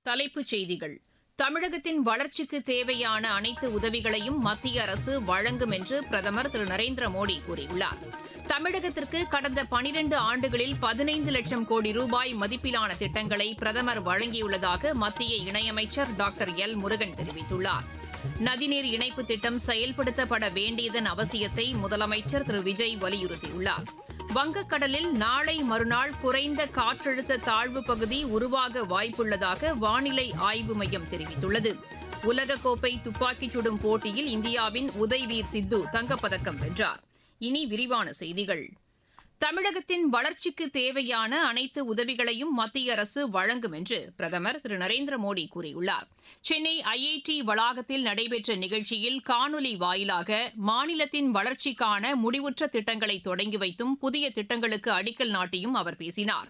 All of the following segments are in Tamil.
தலைப்புச் செய்திகள் தமிழகத்தின் வளர்ச்சிக்கு தேவையான அனைத்து உதவிகளையும் மத்திய அரசு வழங்கும் என்று பிரதமர் திரு நரேந்திர மோடி கூறியுள்ளார் தமிழகத்திற்கு கடந்த பனிரண்டு ஆண்டுகளில் பதினைந்து லட்சம் கோடி ரூபாய் மதிப்பிலான திட்டங்களை பிரதமர் வழங்கியுள்ளதாக மத்திய இணையமைச்சர் டாக்டர் எல் முருகன் தெரிவித்துள்ளார் நதிநீர் இணைப்பு திட்டம் செயல்படுத்தப்பட வேண்டியதன் அவசியத்தை முதலமைச்சர் திரு விஜய் வலியுறுத்தியுள்ளார் வங்கக்கடலில் நாளை மறுநாள் குறைந்த காற்றழுத்த தாழ்வு பகுதி உருவாக வாய்ப்புள்ளதாக வானிலை ஆய்வு மையம் தெரிவித்துள்ளது உலகக்கோப்பை துப்பாக்கிச் சுடும் போட்டியில் இந்தியாவின் உதய்வீர் சித்து தங்கப்பதக்கம் வென்றார் இனி விரிவான செய்திகள் தமிழகத்தின் வளர்ச்சிக்கு தேவையான அனைத்து உதவிகளையும் மத்திய அரசு வழங்கும் என்று பிரதமர் திரு நரேந்திர மோடி கூறியுள்ளார் சென்னை ஐஐடி வளாகத்தில் நடைபெற்ற நிகழ்ச்சியில் காணொலி வாயிலாக மாநிலத்தின் வளர்ச்சிக்கான முடிவுற்ற திட்டங்களை தொடங்கி வைத்தும் புதிய திட்டங்களுக்கு அடிக்கல் நாட்டியும் அவர் பேசினார்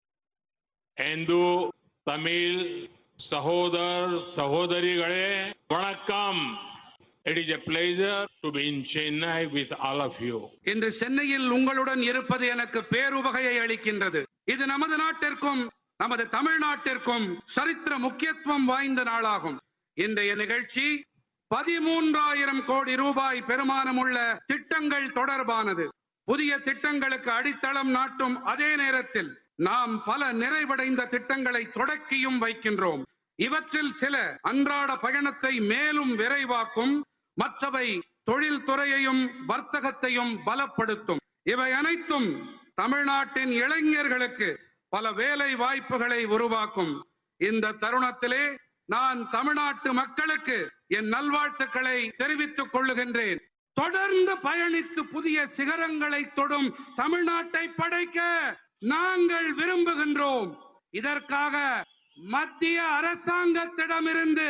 ಎಂದು ತಮಿಳ್ ಸಹೋದರ ಸಹೋದರಿಗಳೇ வணக்கம் It is a pleasure to be in Chennai with all of you. இன்று சென்னையில் உங்களுடன் இருப்பது எனக்கு பேருவகையை அளிக்கின்றது இது நமது நாட்டிற்கும் நமது தமிழ்நாட்டிற்கும் சரித்திர முக்கியத்துவம் வாய்ந்த நாளாகும் இன்றைய நிகழ்ச்சி பதிமூன்றாயிரம் கோடி ரூபாய் பெருமானமுள்ள திட்டங்கள் தொடர்பானது புதிய திட்டங்களுக்கு அடித்தளம் நாட்டும் அதே நேரத்தில் நாம் பல நிறைவடைந்த திட்டங்களை தொடக்கியும் வைக்கின்றோம் இவற்றில் சில அன்றாட பயணத்தை மேலும் விரைவாக்கும் மற்றவை தொழில் துறையையும் வர்த்தகத்தையும் பலப்படுத்தும் இவை அனைத்தும் தமிழ்நாட்டின் இளைஞர்களுக்கு பல வேலை வாய்ப்புகளை உருவாக்கும் இந்த தருணத்திலே நான் தமிழ்நாட்டு மக்களுக்கு என் நல்வாழ்த்துக்களை தெரிவித்துக் கொள்ளுகின்றேன் தொடர்ந்து பயணித்து புதிய சிகரங்களை தொடும் தமிழ்நாட்டை படைக்க நாங்கள் விரும்புகின்றோம் இதற்காக மத்திய அரசாங்கத்திடமிருந்து